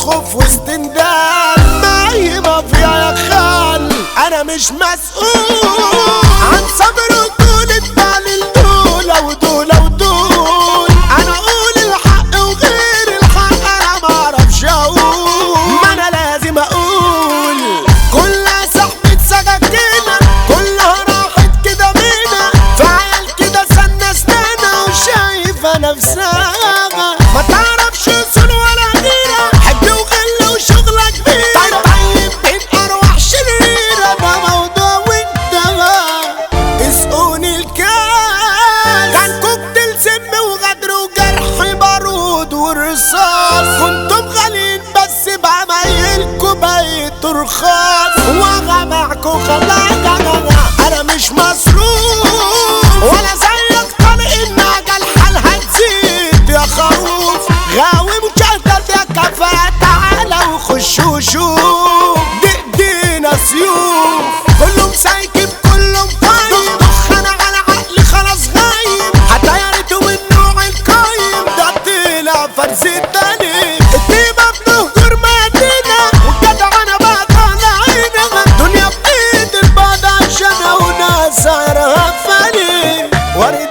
وخوف واستندام ما هي مافيا يا خال انا مش مسؤول عن صبر وطولة بال دول ودول ودول انا اقول الحق وغير الحق انا ما اعرفش اقول ما انا لازم اقول كلها سحبة سكاكينة كلها راحت كده بينا فعيال كده سنة سنانة وشايفة نفسها ما تعرفش اصول ولا غيرة حب وغل وشغلة كبيرة طيب طيب بين ارواح شريرة ده موضوع وانتهى اسقوني الكاس كان كوكتيل سم وغدر وجرح بارود ورصاص كنتم غاليين بس بعمايلكوا بقيتوا رخاص وغمعكوا خلاك انا مش مصروف ولا زيك طالق النعجة الحال هتزيد يا خروف غاوي مشغل يا كفاءة تعالى وخش وشوف دقدينا سيوف كله مسايكب كله مطيب انا على عقلي خلاص غايب حتى يا ريته من نوع القايم ده طلع فرز التاني الطيبة بنهجر مدينة والجدع انا بقى طالع عينها دنيا بايد البعض عشانها وناس سعرها فاني ورد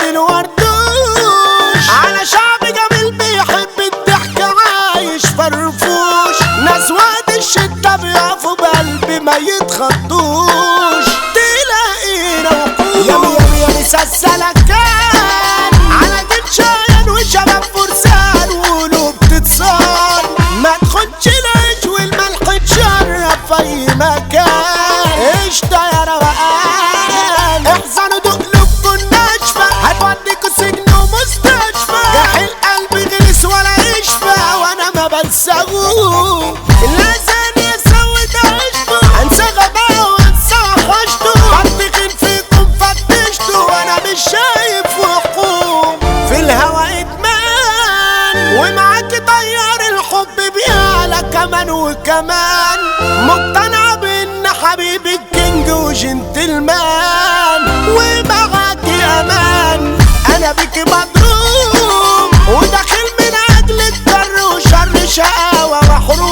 الوردوش على شعب جميل بيحب الضحك عايش فرفوش ناس وقت الشدة بيقفوا بقلبي ما يتخضوش تلاقينا وقوف يا يا يا مسلسلة كان على جيل شايل وشباب فرسان وقلوب تتصان ما تخدش العيش والملح تشرب في اي مكان قشطة يا روقان احزنوا دقلبكوا ناشفة هتوديكوا سجن ومستشفى جاحي القلب غلس ولا يشفى وانا ما بنساهوش لازم يسود عشته انسى غباء وانسى وحشته بطخن فيكم فتشته وانا مش شايف وحكوم في الهوا ادمان ومعاك طيار الحب بيعلى كمان وكمان مقتنع بان حبيبي الكينج وجنتلمان ومعاك امان انا بيك مضروب وداخل من اجل الضر وشر شقاوة وحروب